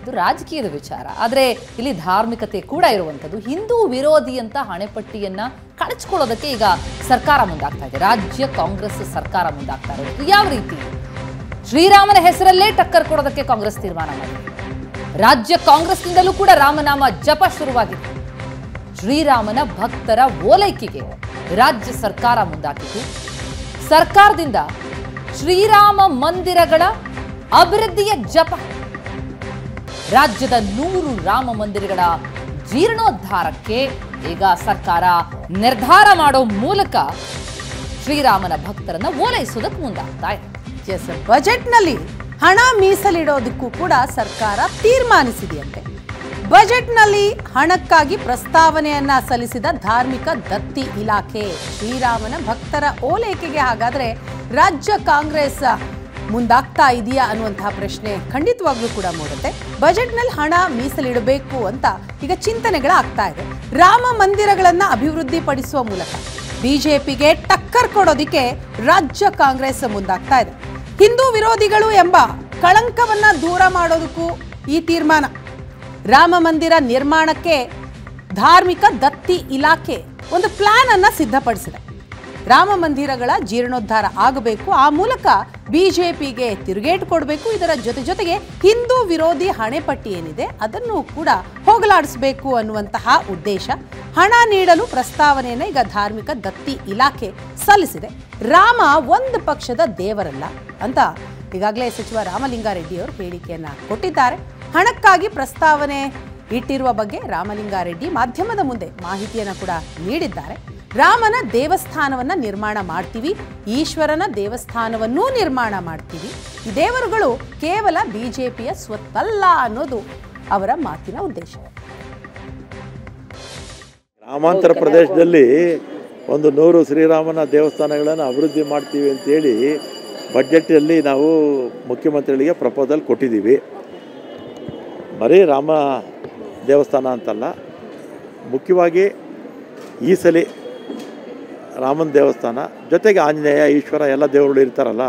ಇದು ರಾಜಕೀಯದ ವಿಚಾರ ಆದರೆ ಇಲ್ಲಿ ಧಾರ್ಮಿಕತೆ ಕೂಡ ಇರುವಂಥದ್ದು ಹಿಂದೂ ವಿರೋಧಿ ಅಂತ ಹಣೆಪಟ್ಟಿಯನ್ನ ಕಳಚ್ಕೊಳ್ಳೋದಕ್ಕೆ ಈಗ ಸರ್ಕಾರ ಮುಂದಾಗ್ತಾ ಇದೆ ರಾಜ್ಯ ಕಾಂಗ್ರೆಸ್ ಸರ್ಕಾರ ಮುಂದಾಗ್ತಾ ಇರೋದು ಯಾವ ರೀತಿ ಶ್ರೀರಾಮನ ಹೆಸರಲ್ಲೇ ಟಕ್ಕರ್ ಕೊಡೋದಕ್ಕೆ ಕಾಂಗ್ರೆಸ್ ತೀರ್ಮಾನ ಮಾಡಿದೆ ರಾಜ್ಯ ಕಾಂಗ್ರೆಸ್ನಿಂದಲೂ ಕೂಡ ರಾಮನಾಮ ಜಪ ಶುರುವಾಗಿದೆ ಶ್ರೀರಾಮನ ಭಕ್ತರ ಓಲೈಕೆಗೆ ರಾಜ್ಯ ಸರ್ಕಾರ ಮುಂದಾಗಿತ್ತು ಸರ್ಕಾರದಿಂದ ಶ್ರೀರಾಮ ಮಂದಿರಗಳ ಅಭಿವೃದ್ಧಿಯ ಜಪ ರಾಜ್ಯದ ನೂರು ರಾಮ ಮಂದಿರಗಳ ಜೀರ್ಣೋದ್ಧಾರಕ್ಕೆ ಈಗ ಸರ್ಕಾರ ನಿರ್ಧಾರ ಮಾಡೋ ಮೂಲಕ ಶ್ರೀರಾಮನ ಭಕ್ತರನ್ನ ಓಲೈಸೋದಕ್ಕೆ ಮುಂದಾಗ್ತಾ ಇದೆ ಎಸ್ ಬಜೆಟ್ನಲ್ಲಿ ಹಣ ಮೀಸಲಿಡೋದಕ್ಕೂ ಕೂಡ ಸರ್ಕಾರ ತೀರ್ಮಾನಿಸಿದೆಯಂತೆ ಬಜೆಟ್ನಲ್ಲಿ ಹಣಕ್ಕಾಗಿ ಪ್ರಸ್ತಾವನೆಯನ್ನ ಸಲ್ಲಿಸಿದ ಧಾರ್ಮಿಕ ದತ್ತಿ ಇಲಾಖೆ ಶ್ರೀರಾಮನ ಭಕ್ತರ ಓಲೈಕೆಗೆ ಹಾಗಾದ್ರೆ ರಾಜ್ಯ ಕಾಂಗ್ರೆಸ್ ಮುಂದಾಗ್ತಾ ಇದೆಯಾ ಅನ್ನುವಂತಹ ಪ್ರಶ್ನೆ ಖಂಡಿತವಾಗ್ಲೂ ಕೂಡ ಮೂಡುತ್ತೆ ಬಜೆಟ್ನಲ್ಲಿ ಹಣ ಮೀಸಲಿಡಬೇಕು ಅಂತ ಈಗ ಚಿಂತನೆಗಳಾಗ್ತಾ ಇದೆ ರಾಮ ಮಂದಿರಗಳನ್ನ ಅಭಿವೃದ್ಧಿ ಪಡಿಸುವ ಮೂಲಕ ಬಿಜೆಪಿಗೆ ಟಕ್ಕರ್ ಕೊಡೋದಿಕ್ಕೆ ರಾಜ್ಯ ಕಾಂಗ್ರೆಸ್ ಮುಂದಾಗ್ತಾ ಇದೆ ಹಿಂದೂ ವಿರೋಧಿಗಳು ಎಂಬ ಕಳಂಕವನ್ನ ದೂರ ಮಾಡೋದಕ್ಕೂ ಈ ತೀರ್ಮಾನ ರಾಮ ಮಂದಿರ ನಿರ್ಮಾಣಕ್ಕೆ ಧಾರ್ಮಿಕ ದತ್ತಿ ಇಲಾಖೆ ಒಂದು ಪ್ಲಾನ್ ಅನ್ನ ಸಿದ್ಧಪಡಿಸಿದೆ ರಾಮ ಮಂದಿರಗಳ ಜೀರ್ಣೋದ್ಧಾರ ಆಗಬೇಕು ಆ ಮೂಲಕ ಬಿಜೆಪಿಗೆ ತಿರುಗೇಟು ಕೊಡಬೇಕು ಇದರ ಜೊತೆ ಜೊತೆಗೆ ಹಿಂದೂ ವಿರೋಧಿ ಹಣೆಪಟ್ಟಿ ಏನಿದೆ ಅದನ್ನು ಕೂಡ ಹೋಗಲಾಡಿಸಬೇಕು ಅನ್ನುವಂತಹ ಉದ್ದೇಶ ಹಣ ನೀಡಲು ಪ್ರಸ್ತಾವನೆಯನ್ನು ಈಗ ಧಾರ್ಮಿಕ ದತ್ತಿ ಇಲಾಖೆ ಸಲ್ಲಿಸಿದೆ ರಾಮ ಒಂದು ಪಕ್ಷದ ದೇವರಲ್ಲ ಅಂತ ಈಗಾಗಲೇ ಸಚಿವ ರಾಮಲಿಂಗಾರೆಡ್ಡಿ ಅವರು ಹೇಳಿಕೆಯನ್ನ ಕೊಟ್ಟಿದ್ದಾರೆ ಹಣಕ್ಕಾಗಿ ಪ್ರಸ್ತಾವನೆ ಇಟ್ಟಿರುವ ಬಗ್ಗೆ ರಾಮಲಿಂಗಾರೆಡ್ಡಿ ಮಾಧ್ಯಮದ ಮುಂದೆ ಮಾಹಿತಿಯನ್ನು ಕೂಡ ನೀಡಿದ್ದಾರೆ ರಾಮನ ದೇವಸ್ಥಾನವನ್ನ ನಿರ್ಮಾಣ ಮಾಡ್ತೀವಿ ಈಶ್ವರನ ದೇವಸ್ಥಾನವನ್ನೂ ನಿರ್ಮಾಣ ಮಾಡ್ತೀವಿ ಈ ದೇವರುಗಳು ಕೇವಲ ಬಿಜೆಪಿಯ ಸ್ವತ್ತಲ್ಲ ಅನ್ನೋದು ಅವರ ಮಾತಿನ ಉದ್ದೇಶ ಗ್ರಾಮಾಂತರ ಪ್ರದೇಶದಲ್ಲಿ ಒಂದು ನೂರು ಶ್ರೀರಾಮನ ದೇವಸ್ಥಾನಗಳನ್ನು ಅಭಿವೃದ್ಧಿ ಮಾಡ್ತೀವಿ ಅಂತೇಳಿ ಬಡ್ಜೆಟಲ್ಲಿ ನಾವು ಮುಖ್ಯಮಂತ್ರಿಗಳಿಗೆ ಪ್ರಪೋಸಲ್ ಕೊಟ್ಟಿದ್ದೀವಿ ಬರೀ ರಾಮ ದೇವಸ್ಥಾನ ಅಂತಲ್ಲ ಮುಖ್ಯವಾಗಿ ಈ ಸಲ ರಾಮನ ದೇವಸ್ಥಾನ ಜೊತೆಗೆ ಆಂಜನೇಯ ಈಶ್ವರ ಎಲ್ಲ ದೇವರುಗಳು ಇರ್ತಾರಲ್ಲ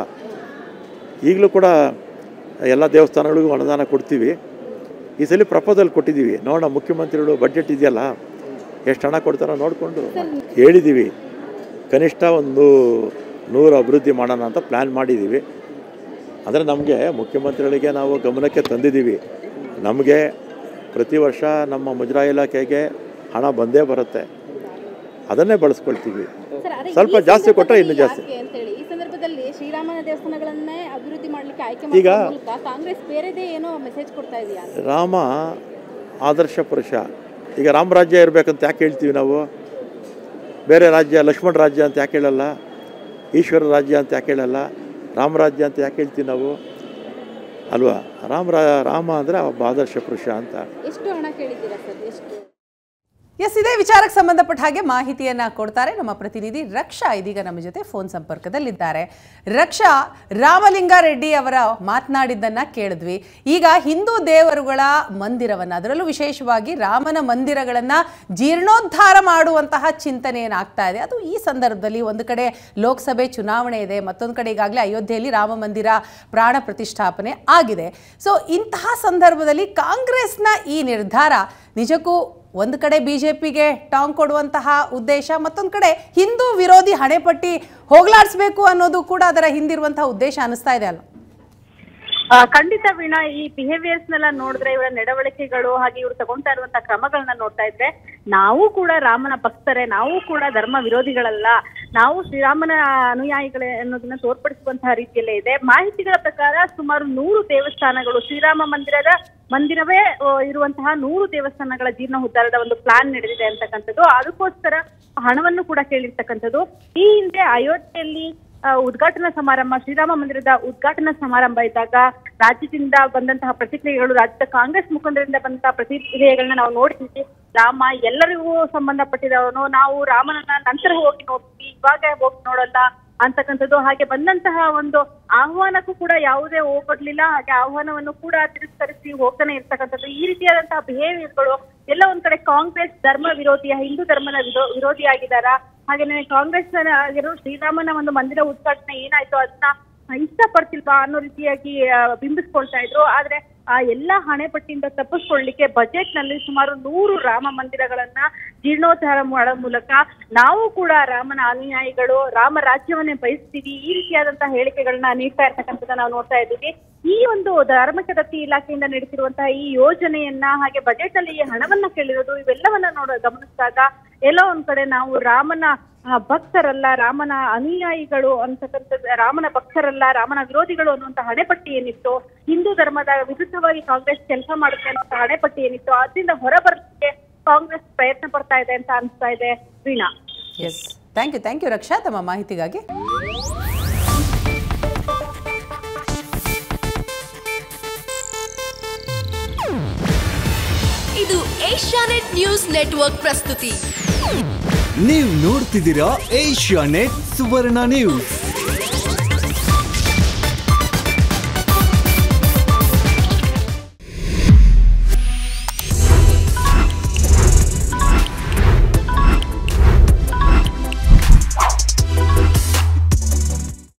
ಈಗಲೂ ಕೂಡ ಎಲ್ಲ ದೇವಸ್ಥಾನಗಳಿಗೂ ಅನುದಾನ ಕೊಡ್ತೀವಿ ಈ ಸಲ ಪ್ರಪೋಸಲ್ ಕೊಟ್ಟಿದ್ದೀವಿ ನೋಡೋಣ ಮುಖ್ಯಮಂತ್ರಿಗಳು ಬಡ್ಜೆಟ್ ಇದೆಯಲ್ಲ ಎಷ್ಟು ಹಣ ಕೊಡ್ತಾರೋ ನೋಡಿಕೊಂಡು ಹೇಳಿದ್ದೀವಿ ಕನಿಷ್ಠ ಒಂದು ನೂರು ಅಭಿವೃದ್ಧಿ ಮಾಡೋಣ ಅಂತ ಪ್ಲ್ಯಾನ್ ಮಾಡಿದ್ದೀವಿ ಅಂದರೆ ನಮಗೆ ಮುಖ್ಯಮಂತ್ರಿಗಳಿಗೆ ನಾವು ಗಮನಕ್ಕೆ ತಂದಿದ್ದೀವಿ ನಮಗೆ ಪ್ರತಿ ವರ್ಷ ನಮ್ಮ ಮುಜರಾಯಿ ಇಲಾಖೆಗೆ ಹಣ ಬಂದೇ ಬರುತ್ತೆ ಅದನ್ನೇ ಬಳಸ್ಕೊಳ್ತೀವಿ ಸರ್, ಅದೇ ಸ್ವಲ್ಪ ಈ ಜಾಸ್ತಿ ಕೊಟ್ಟರೆ ಇನ್ನೂ ಸಂದರ್ಭದಲ್ಲಿ ಜಾಸ್ತಿ ಯಾಕೆ ಅಂತೇಳಿ ಈ ಸಂದರ್ಭದಲ್ಲಿ ಶ್ರೀರಾಮನ ದೇವಸ್ಥಾನಗಳನ್ನೇ ಅಭಿವೃದ್ಧಿ ಮಾಡ್ಲಿಕ್ಕೆ ಆಯ್ಕೆ ಈಗ- ಮಾಡೋ ಮೂಲಕ ಕಾಂಗ್ರೆಸ್ ಬೇರೆದೇ ಏನೋ ಮೆಸೇಜ್ ಕೊಡ್ತಾ ಇದೆಯಾ ಅಂತ ರಾಮ ಆದರ್ಶ ಪುರುಷ ಈಗ ರಾಮ ರಾಜ್ಯ ಇರಬೇಕಂತ ಯಾಕೆ ಹೇಳ್ತೀವಿ ನಾವು ಬೇರೆ ರಾಜ್ಯ ಲಕ್ಷ್ಮಣ ರಾಜ್ಯ ಅಂತ ಯಾಕೆ ಹೇಳಲ್ಲ ಈಶ್ವರ ರಾಜ್ಯ ಅಂತ ಯಾಕೆ ಹೇಳಲ್ಲ ರಾಮ ರಾಜ್ಯ ಅಂತ ಯಾಕೆ ಹೇಳ್ತೀವಿ ನಾವು ಅಲ್ವಾ ರಾಮ ರಾ ರಾಮ ಅಂದರೆ ಒಬ್ಬ ಆದರ್ಶ ಪುರುಷ ಅಂತ ಎಷ್ಟು ಹಣ ಕೇಳಿದ್ದೀರಾ ಸರ್ ಎಷ್ಟು ಎಸ್ ಇದೇ ವಿಚಾರಕ್ಕೆ ಸಂಬಂಧಪಟ್ಟ ಹಾಗೆ ಮಾಹಿತಿಯನ್ನ ಕೊಡ್ತಾರೆ ನಮ್ಮ ಪ್ರತಿನಿಧಿ ರಕ್ಷಾ ಇದೀಗ ನಮ್ಮ ಜೊತೆ ಫೋನ್ ಸಂಪರ್ಕದಲ್ಲಿದ್ದಾರೆ ರಕ್ಷಾ ರಾಮಲಿಂಗಾರೆಡ್ಡಿ ಅವರ ಮಾತನಾಡಿದ್ದನ್ನ ಕೇಳಿದ್ವಿ ಈಗ ಹಿಂದೂ ದೇವರುಗಳ ಮಂದಿರವನ್ನ ಅದರಲ್ಲೂ ವಿಶೇಷವಾಗಿ ರಾಮನ ಮಂದಿರಗಳನ್ನ ಜೀರ್ಣೋದ್ಧಾರ ಮಾಡುವಂತಹ ಚಿಂತನೆ ಏನಾಗ್ತಾ ಇದೆ ಅದು ಈ ಸಂದರ್ಭದಲ್ಲಿ ಒಂದು ಕಡೆ ಲೋಕಸಭೆ ಚುನಾವಣೆ ಇದೆ ಮತ್ತೊಂದು ಕಡೆ ಈಗಾಗಲೇ ಅಯೋಧ್ಯೆಯಲ್ಲಿ ರಾಮ ಮಂದಿರ ಪ್ರಾಣ ಪ್ರತಿಷ್ಠಾಪನೆ ಆಗಿದೆ ಸೊ ಇಂತಹ ಸಂದರ್ಭದಲ್ಲಿ ಕಾಂಗ್ರೆಸ್ನ ಈ ನಿರ್ಧಾರ ನಿಜಕ್ಕೂ ಒಂದು ಕಡೆ ಬಿಜೆಪಿಗೆ ಟಾಂಗ್ ಕೊಡುವಂತಹ ಉದ್ದೇಶ ಮತ್ತೊಂದು ಕಡೆ ಹಿಂದೂ ವಿರೋಧಿ ಹಣೆಪಟ್ಟಿ ಹೋಗ್ಲಾಡಿಸ್ಬೇಕು ಅನ್ನೋದು ಕೂಡ ಅದರ ಹಿಂದಿರುವಂತಹ ಉದ್ದೇಶ ಅನಿಸ್ತಾ ಇದೆ ಅಲ್ವಾ ಆ, ಖಂಡಿತ ವೀಣಾ ಈ ಬಿಹೇವಿಯರ್ಸ್ ನೆಲ್ಲ ನೋಡಿದ್ರೆ ಇವರ ನಡವಳಿಕೆಗಳು ಹಾಗೆ ಇವ್ರು ತಗೊಂತಾ ಇರುವಂತ ಕ್ರಮಗಳನ್ನ ನೋಡ್ತಾ ಇದ್ರೆ ನಾವು ಕೂಡ ರಾಮನ ಭಕ್ತರೇ ನಾವು ಕೂಡ ಧರ್ಮ ವಿರೋಧಿಗಳಲ್ಲ ನಾವು ಶ್ರೀರಾಮನ ಅನುಯಾಯಿಗಳೇ ಅನ್ನೋದನ್ನ ತೋರ್ಪಡಿಸುವಂತಹ ರೀತಿಯಲ್ಲೇ ಇದೆ ಮಾಹಿತಿಗಳ ಪ್ರಕಾರ ಸುಮಾರು ನೂರು ದೇವಸ್ಥಾನಗಳು ಶ್ರೀರಾಮ ಮಂದಿರದ ಮಂದಿರವೇ ಆ, ಇರುವಂತಹ ನೂರು ದೇವಸ್ಥಾನಗಳ ಜೀರ್ಣೋದ್ಧಾರದ ಒಂದು ಪ್ಲಾನ್ ನಡೆದಿದೆ ಅಂತಕ್ಕಂಥದ್ದು ಅದಕ್ಕೋಸ್ಕರ ಹಣವನ್ನು ಕೂಡ ಕೇಳಿರ್ತಕ್ಕಂಥದ್ದು ಈ ಹಿಂದೆ ಅಯೋಧ್ಯೆಯಲ್ಲಿ ಆ, ಉದ್ಘಾಟನಾ ಸಮಾರಂಭ ಶ್ರೀರಾಮ ಮಂದಿರದ ಉದ್ಘಾಟನಾ ಸಮಾರಂಭ ಇದ್ದಾಗ ರಾಜ್ಯದಿಂದ ಬಂದಂತಹ ಪ್ರತಿಕ್ರಿಯೆಗಳು ರಾಜ್ಯದ ಕಾಂಗ್ರೆಸ್ ಮುಖಂಡರಿಂದ ಬಂದಂತಹ ಪ್ರತಿಕ್ರಿಯೆಗಳನ್ನ ನಾವು ನೋಡ್ತೀವಿ ರಾಮ ಎಲ್ಲರಿಗೂ ಸಂಬಂಧಪಟ್ಟಿದವನು ನಾವು ರಾಮನನ್ನ ನಂತರ ಹೋಗಿ ನೋಡ್ತೀವಿ ಇವಾಗ ಹೋಗಿ ನೋಡಲ್ಲ ಅಂತಕ್ಕಂಥದ್ದು ಹಾಗೆ ಬಂದಂತಹ ಒಂದು ಆಹ್ವಾನಕ್ಕೂ ಕೂಡ ಯಾವುದೇ ಹೋಗ್ಕೊಡ್ಲಿಲ್ಲ ಹಾಗೆ ಆಹ್ವಾನವನ್ನು ಕೂಡ ತಿರಸ್ಕರಿಸಿ ಹೋಗ್ತಾನೆ ಇರ್ತಕ್ಕಂಥದ್ದು ಈ ರೀತಿಯಾದಂತಹ ಬಿಹೇವಿಯರ್ಗಳು ಎಲ್ಲ ಒಂದ್ ಕಡೆ ಕಾಂಗ್ರೆಸ್ ಧರ್ಮ ವಿರೋಧಿಯ ಹಿಂದೂ ಧರ್ಮದ ವಿರೋ- ವಿರೋಧಿಯಾಗಿದ್ದಾರಾ ಹಾಗೇನೆ ಕಾಂಗ್ರೆಸ್ ಆಗಿರೋ ಶ್ರೀರಾಮನ ಒಂದು ಮಂದಿರ ಉದ್ಘಾಟನೆ ಏನಾಯ್ತು ಅದನ್ನ ಇಷ್ಟಪಡ್ತಿಲ್ವಾ ಅನ್ನೋ ರೀತಿಯಾಗಿ ಆ, ಬಿಂಬಿಸ್ಕೊಳ್ತಾ ಇದ್ರು ಆದ್ರೆ ಆ ಎಲ್ಲಾ ಹಣೆಪಟ್ಟಿಯಿಂದ ತಪ್ಪಿಸ್ಕೊಳ್ಳಿಕ್ಕೆ ಬಜೆಟ್ ನಲ್ಲಿ ಸುಮಾರು ನೂರು ರಾಮ ಮಂದಿರಗಳನ್ನ ಜೀರ್ಣೋದ್ಧಾರ ಮಾಡೋ ಮೂಲಕ ನಾವು ಕೂಡ ರಾಮನ ಅನುಯಾಯಿಗಳು ರಾಮ ರಾಜ್ಯವನ್ನೇ ಬಯಸ್ತೀವಿ ಈ ರೀತಿಯಾದಂತಹ ಹೇಳಿಕೆಗಳನ್ನ ನೀಡ್ತಾ ಇರ್ತಕ್ಕಂಥದ್ದನ್ನ ನಾವು ನೋಡ್ತಾ ಇದ್ದೀವಿ ಈ ಒಂದು ಧಾರ್ಮಿಕ ದತ್ತಿ ಇಲಾಖೆಯಿಂದ ನಡೆಸಿರುವಂತಹ ಈ ಯೋಜನೆಯನ್ನ ಹಾಗೆ ಬಜೆಟ್ ನಲ್ಲಿ ಈ ಹಣವನ್ನ ಕೇಳಿರೋದು ಇವೆಲ್ಲವನ್ನ ನೋಡ ಗಮನಿಸಿದಾಗ ಎಲ್ಲೋ ಒಂದ್ ಕಡೆ ನಾವು ರಾಮನ ಆ, ಭಕ್ತರಲ್ಲ ರಾಮನ ಅನುಯಾಯಿಗಳು ಅಂತಕ್ಕಂಥದ್ದು ರಾಮನ ಭಕ್ತರಲ್ಲ ರಾಮನ ವಿರೋಧಿಗಳು ಅನ್ನುವಂತ ಹಣೆಪಟ್ಟಿ ಏನಿತ್ತು ಹಿಂದೂ ಧರ್ಮದ ವಿರುದ್ಧವಾಗಿ ಕಾಂಗ್ರೆಸ್ ಕೆಲಸ ಮಾಡುತ್ತೆ ಅನ್ನುವಂತ ಹಣೆಪಟ್ಟಿ ಏನಿತ್ತು ಅದರಿಂದ ಹೊರಬರಲಿಕ್ಕೆ ಕಾಂಗ್ರೆಸ್ ಪ್ರಯತ್ನ ಪಡ್ತಾ ಇದೆ ಅಂತ ಅನಿಸ್ತಾ ಇದೆ Veena yes thank you thank you Raksha ತಮ್ಮ ಮಾಹಿತಿಗಾಗಿ ಇದು ಏಷ್ಯಾನೆಟ್ ನ್ಯೂಸ್ ನೆಟ್ವರ್ಕ್ ಪ್ರಸ್ತುತಿ ನೀವು ನೋಡ್ತಿದ್ದೀರಾ ಏಷ್ಯಾ ನೆಟ್ ಸುವರ್ಣ ನ್ಯೂಸ್